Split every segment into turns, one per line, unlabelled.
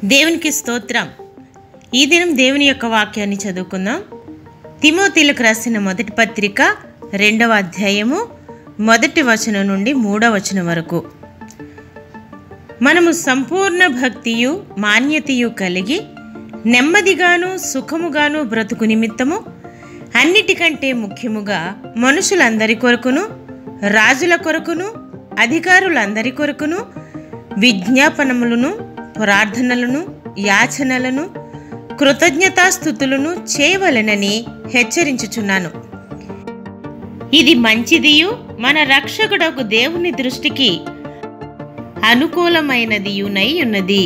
దేవునికి స్తోత్రం ఈ దినం దేవుని యొక్క వాక్యాన్ని చదువుకుందాం తిమోతిలకు రాసిన మొదటి పత్రిక రెండవ అధ్యాయము మొదటి వచనం నుండి మూడవ వచనం వరకు మనము సంపూర్ణ భక్తియు మాన్యతయు కలిగి నెమ్మదిగాను సుఖముగాను బ్రతుకు నిమిత్తము అన్నిటికంటే ముఖ్యముగా మనుషులందరి కొరకును రాజుల కొరకును అధికారులందరి కొరకును విజ్ఞాపనములను ప్రార్థనలను యాచనలను కృతజ్ఞతాస్థుతులను చేయవలెనని హెచ్చరించుచున్నాను ఇది మంచిదియు మన రక్షకుడకు దేవుని దృష్టికి అనుకూలమైనదియునై ఉన్నది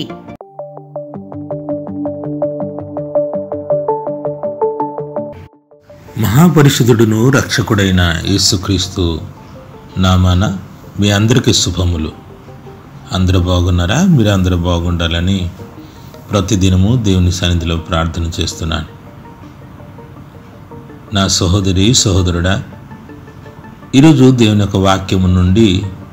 మహాపరిషుదుడును రక్షకుడైన యేసుక్రీస్తు నామాన మీ అందరికీ శుభములు అందరూ బాగున్నారా మీరు అందరూ బాగుండాలని ప్రతిదినము దేవుని సన్నిధిలో ప్రార్థన చేస్తున్నాను నా సహోదరి సహోదరుడా ఈరోజు దేవుని యొక్క వాక్యము నుండి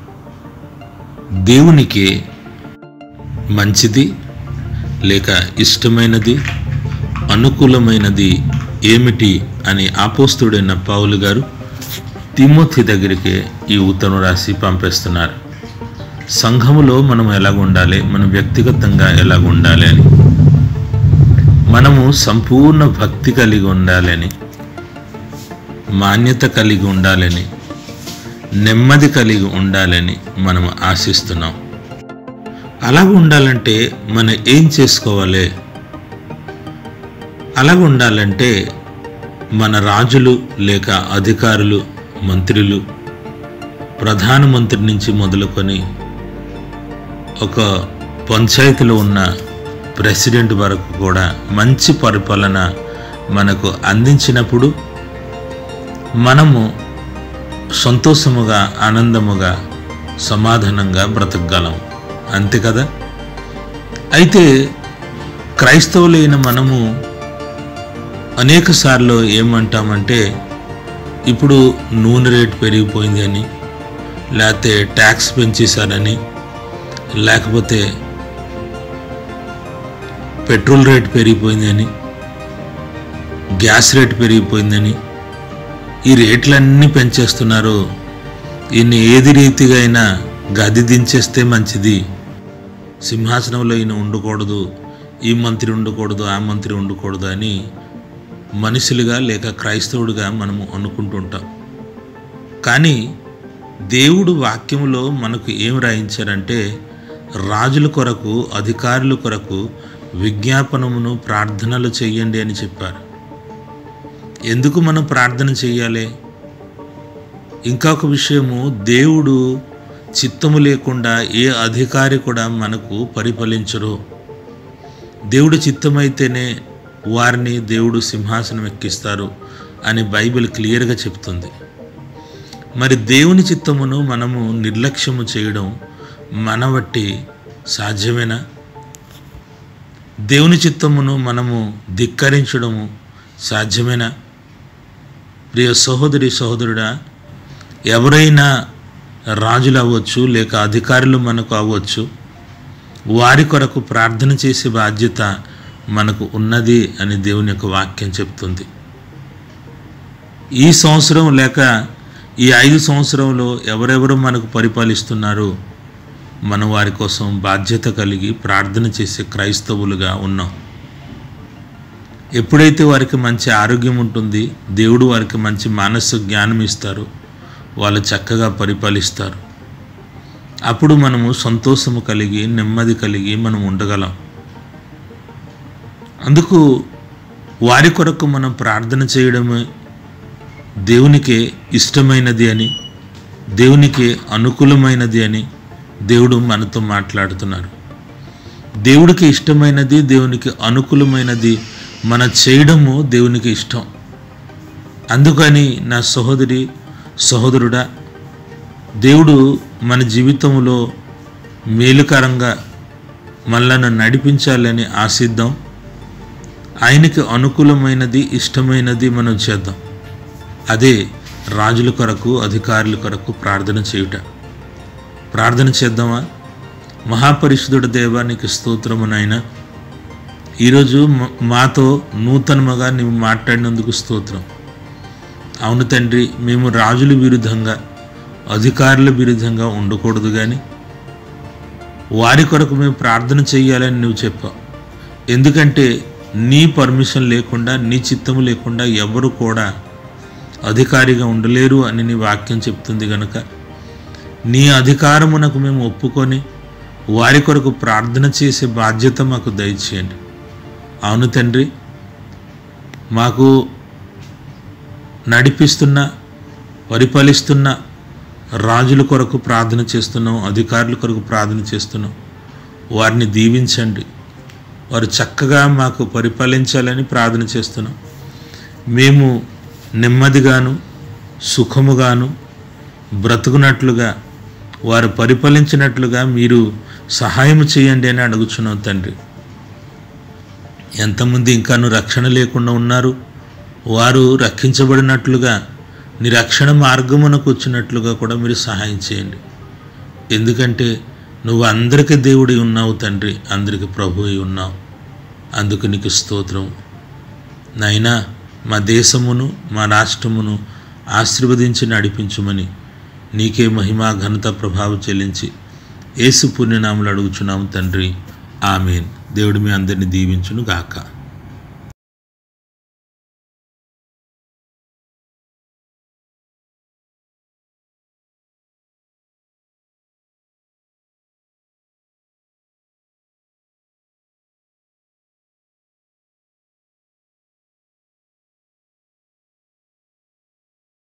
దేవునికి మంచిది లేక ఇష్టమైనది అనుకూలమైనది ఏమిటి అని ఆపోస్తుడైన పౌలు గారు తిమోతి దగ్గరికి ఈ ఉత్తరం రాసి పంపిస్తున్నారు సంఘములో మనం ఎలాగ ఉండాలి మనం వ్యక్తిగతంగా ఎలాగ ఉండాలి అని మనము సంపూర్ణ భక్తి కలిగి ఉండాలని మాన్యత కలిగి ఉండాలని నెమ్మది కలిగి ఉండాలని మనం ఆశిస్తున్నాం అలాగ ఉండాలంటే మనం ఏం చేసుకోవాలి అలాగ ఉండాలంటే మన రాజులు లేక అధికారులు మంత్రులు ప్రధానమంత్రి నుంచి మొదలుకొని ఒక పంచాయతీలో ఉన్న ప్రెసిడెంట్ వరకు కూడా మంచి పరిపాలన మనకు అందించినప్పుడు మనము సంతోషముగా ఆనందముగా సమాధానంగా బ్రతకగలం అంతే కదా అయితే క్రైస్తవులైన మనము అనేక సార్లు ఏమంటామంటే ఇప్పుడు నూనె రేటు పెరిగిపోయింది అని లేకపోతే ట్యాక్స్ పెంచేశారని లేకపోతే పెట్రోల్ రేట్ పెరిగిపోయిందని గ్యాస్ రేట్ పెరిగిపోయిందని ఈ రేట్లన్నీ పెంచేస్తున్నారు ఈయన ఏది రీతిగా అయినా గది దించేస్తే మంచిది సింహాసనంలో ఈయన ఉండకూడదు ఈ మంత్రి ఉండకూడదు ఆ మంత్రి ఉండకూడదు అని మనుషులుగా లేక క్రైస్తవుడిగా మనము అనుకుంటుంటాం కానీ దేవుడు వాక్యములో మనకు ఏం రాయించారంటే రాజుల కొరకు అధికారుల కొరకు విజ్ఞాపనమును ప్రార్థనలు చెయ్యండి అని చెప్పారు ఎందుకు మనం ప్రార్థన చెయ్యాలి ఇంకొక విషయము దేవుడు చిత్తము లేకుండా ఏ అధికారి కూడా మనకు పరిపాలించరు దేవుడు చిత్తమైతేనే వారిని దేవుడు సింహాసనం ఎక్కిస్తారు అని బైబిల్ క్లియర్గా చెప్తుంది మరి దేవుని చిత్తమును మనము నిర్లక్ష్యము చేయడం మన బట్టి సాధ్యమేనా దేవుని చిత్తమును మనము ధిక్కరించడము సాధ్యమేనా ప్రియ సహోదరి సహోదరుడా ఎవరైనా రాజులు అవ్వచ్చు లేక అధికారులు మనకు అవ్వచ్చు వారి కొరకు ప్రార్థన చేసే బాధ్యత మనకు ఉన్నది అని దేవుని యొక్క వాక్యం చెప్తుంది ఈ సంవత్సరం లేక ఈ ఐదు సంవత్సరంలో ఎవరెవరు మనకు పరిపాలిస్తున్నారు మనం వారి కోసం బాధ్యత కలిగి ప్రార్థన చేసే క్రైస్తవులుగా ఉన్నాం ఎప్పుడైతే వారికి మంచి ఆరోగ్యం ఉంటుంది దేవుడు వారికి మంచి మానసిక జ్ఞానం ఇస్తారు వాళ్ళు చక్కగా పరిపాలిస్తారు అప్పుడు మనము సంతోషము కలిగి నెమ్మది కలిగి మనం ఉండగలం అందుకు వారి కొరకు మనం ప్రార్థన చేయడమే దేవునికి ఇష్టమైనది అని దేవునికి అనుకూలమైనది అని దేవుడు మనతో మాట్లాడుతున్నారు దేవుడికి ఇష్టమైనది దేవునికి అనుకూలమైనది మన చేయడము దేవునికి ఇష్టం అందుకని నా సహోదరి సహోదరుడా దేవుడు మన జీవితంలో మేలుకరంగా మనలను నడిపించాలని ఆశిద్దాం ఆయనకి అనుకూలమైనది ఇష్టమైనది మనం చేద్దాం అదే రాజుల కొరకు అధికారుల కొరకు ప్రార్థన చేయుట ప్రార్థన చేద్దామా మహాపరిశుద్ధుడ దేవానికి స్తోత్రము నాయన ఈరోజు మ- మాతో నూతనముగా నీవు మాట్లాడినందుకు స్తోత్రం అవును తండ్రి మేము రాజుల విరుద్ధంగా అధికారుల విరుద్ధంగా ఉండకూడదు కానీ వారి కొరకు మేము ప్రార్థన చేయాలని నువ్వు చెప్పావు ఎందుకంటే నీ పర్మిషన్ లేకుండా నీ చిత్తము లేకుండా ఎవరు కూడా అధికారిగా ఉండలేరు అని నీ వాక్యం చెప్తుంది గనుక నీ అధికారమునకు మేము ఒప్పుకొని వారి కొరకు ప్రార్థన చేసే బాధ్యత మాకు దయచేయండి అవును తండ్రి మాకు నడిపిస్తున్న పరిపాలిస్తున్న రాజుల కొరకు ప్రార్థన చేస్తున్నాం అధికారుల కొరకు ప్రార్థన చేస్తున్నాం వారిని దీవించండి వారు చక్కగా మాకు పరిపాలించాలని ప్రార్థన చేస్తున్నాం మేము నెమ్మదిగాను సుఖముగాను బ్రతుకున్నట్లుగా వారు పరిపాలించినట్లుగా మీరు సహాయం చేయండి అని అడుగుచున్నాం తండ్రి ఎంతమంది ఇంకాను రక్షణ లేకుండా ఉన్నారు వారు రక్షించబడినట్లుగా నీ రక్షణ మార్గమునకు వచ్చినట్లుగా కూడా మీరు సహాయం చేయండి ఎందుకంటే నువ్వు అందరికీ దేవుడి ఉన్నావు తండ్రి అందరికి ప్రభు అయి ఉన్నావు అందుకు నీకు స్తోత్రం నైనా మా దేశమును మా రాష్ట్రమును ఆశీర్వదించి నడిపించుమని నీకే మహిమా ఘనత ప్రభావం చెల్లించి యేసు పుణ్యనాములు అడుగుచున్నాము తండ్రి ఆమెన్ దేవుడు మీ అందరిని దీవించును గాక